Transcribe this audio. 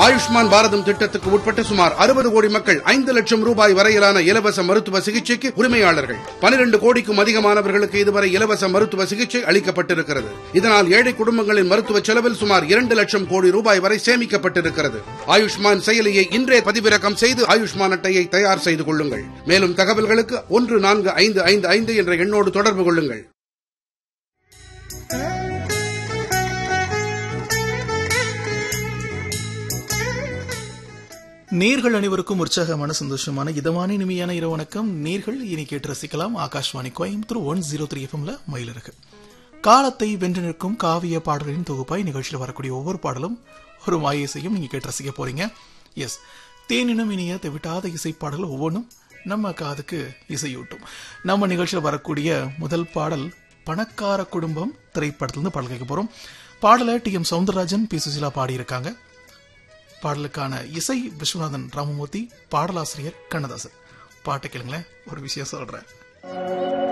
ஆயுஷ்மான் பாரதம் திட்டத்துக்கு உட்பட்ட சுமார் அறுபது கோடி மக்கள் ஐந்து லட்சம் ரூபாய் வரையிலான இலவச மருத்துவ சிகிச்சைக்கு உரிமையாளர்கள் பனிரெண்டு கோடிக்கும் அதிகமானவர்களுக்கு இதுவரை இலவச மருத்துவ சிகிச்சை அளிக்கப்பட்டிருக்கிறது இதனால் ஏழை குடும்பங்களின் மருத்துவ செலவில் சுமார் இரண்டு லட்சம் கோடி ரூபாய் வரை சேமிக்கப்பட்டிருக்கிறது ஆயுஷ்மான் செயலியை இன்றே பதிவிறக்கம் செய்து ஆயுஷ்மான் அட்டையை தயார் செய்து கொள்ளுங்கள் மேலும் தகவல்களுக்கு ஒன்று நான்கு ஐந்து ஐந்து ஐந்து என்ற எண்ணோடு தொடர்பு கொள்ளுங்கள் நேர்கள் அனைவருக்கும் உற்சாகமான சந்தோஷமான இதமான இனிமையான இரவு வணக்கம் நேர்கள் இனி கேட்டு ரசிக்கலாம் Akashvani Coimbatore one zero three எஃப்எம்ல மயிலிருக்கு காலத்தை வென்று நிற்கும் காவிய பாடல்களின் தொகுப்பாய் நிகழ்ச்சியில் வரக்கூடிய ஒவ்வொரு பாடலும் ஒரு மாய இசையும் நீங்க கேட்டு ரசிக்க போறீங்க எஸ் தேனினும் இனிய தெவிட்டாத இசை பாடல்கள் ஒவ்வொன்றும் நம்ம காதுக்கு இசையூட்டும் நம்ம நிகழ்ச்சியில் வரக்கூடிய முதல் பாடல் பணக்கார குடும்பம் திரைப்படத்திலிருந்து பாடல் கேட்க போறோம் பாடலை T M Soundararajan P Susheela பாடியிருக்காங்க பாடலுக்கான இசை விஸ்வநாதன் ராமமூர்த்தி பாடலாசிரியர் கண்ணதாசன் பாட்டை கேளுங்களேன் ஒரு விஷயம் சொல்றேன்